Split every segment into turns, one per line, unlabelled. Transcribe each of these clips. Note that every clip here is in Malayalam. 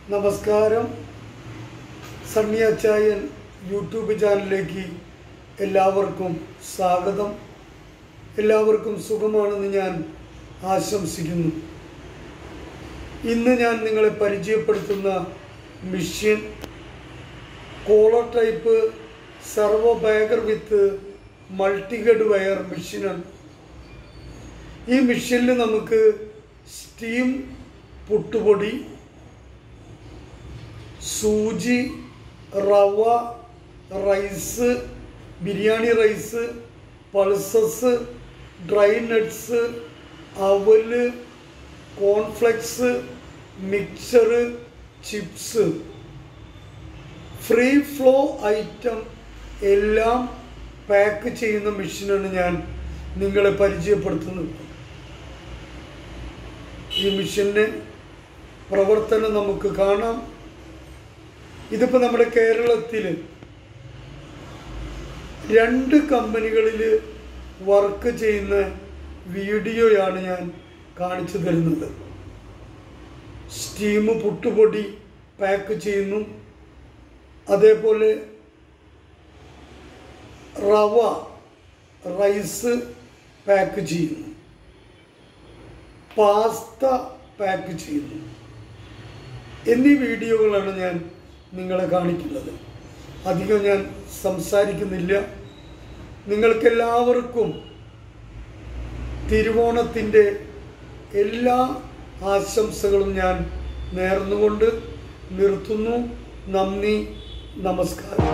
നമസ്കാരം സണ്ണി അച്ചായൻ യൂട്യൂബ് ചാനലിലേക്ക് എല്ലാവർക്കും സ്വാഗതം എല്ലാവർക്കും സുഖമാണെന്ന് ഞാൻ ആശംസിക്കുന്നു ഇന്ന് ഞാൻ നിങ്ങളെ പരിചയപ്പെടുത്തുന്ന machine collar type servo bagger with multihead weigher മെഷീനാണ് ഈ മെഷീനിൽ നമുക്ക് സ്റ്റീം പുട്ടുപൊടി സൂചി റവ rice biryani rice pulses dry nuts അവല് cornflakes mixture chips free flow item എല്ലാം പാക്ക് ചെയ്യുന്ന മെഷീനാണ് ഞാൻ നിങ്ങളെ പരിചയപ്പെടുത്തുന്നത് ഈ മെഷീൻ്റെ പ്രവർത്തനം നമുക്ക് കാണാം ഇതിപ്പോൾ നമ്മുടെ കേരളത്തിൽ രണ്ട് കമ്പനികളിൽ വർക്ക് ചെയ്യുന്ന വീഡിയോയാണ് ഞാൻ കാണിച്ചു തരുന്നത് സ്റ്റീം പുട്ടുപൊടി പാക്ക് ചെയ്യുന്നു അതേപോലെ റവ റൈസ് പാക്ക് ചെയ്യുന്നു പാസ്ത പാക്ക് ചെയ്യുന്നു എന്നീ വീഡിയോകളാണ് ഞാൻ നിങ്ങളെ കാണിക്കുന്നത് അധികം ഞാൻ സംസാരിക്കുന്നില്ല നിങ്ങൾക്കെല്ലാവർക്കും തിരുവോണത്തിൻ്റെ എല്ലാ ആശംസകളും ഞാൻ നേർന്നുകൊണ്ട് നിർത്തുന്നു നന്ദി നമസ്കാരം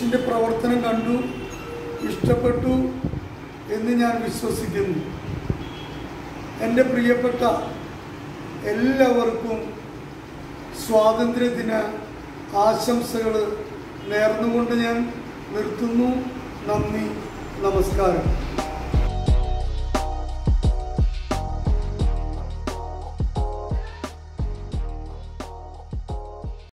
ഇതിൻ്റെ പ്രവർത്തനം കണ്ടു ഇഷ്ടപ്പെട്ടു എന്ന് ഞാൻ വിശ്വസിക്കുന്നു എൻ്റെ പ്രിയപ്പെട്ട എല്ലാവർക്കും സ്വാതന്ത്ര്യദിന ആശംസകൾ നേർന്നുകൊണ്ട് ഞാൻ നിർത്തുന്നു നന്ദി നമസ്കാരം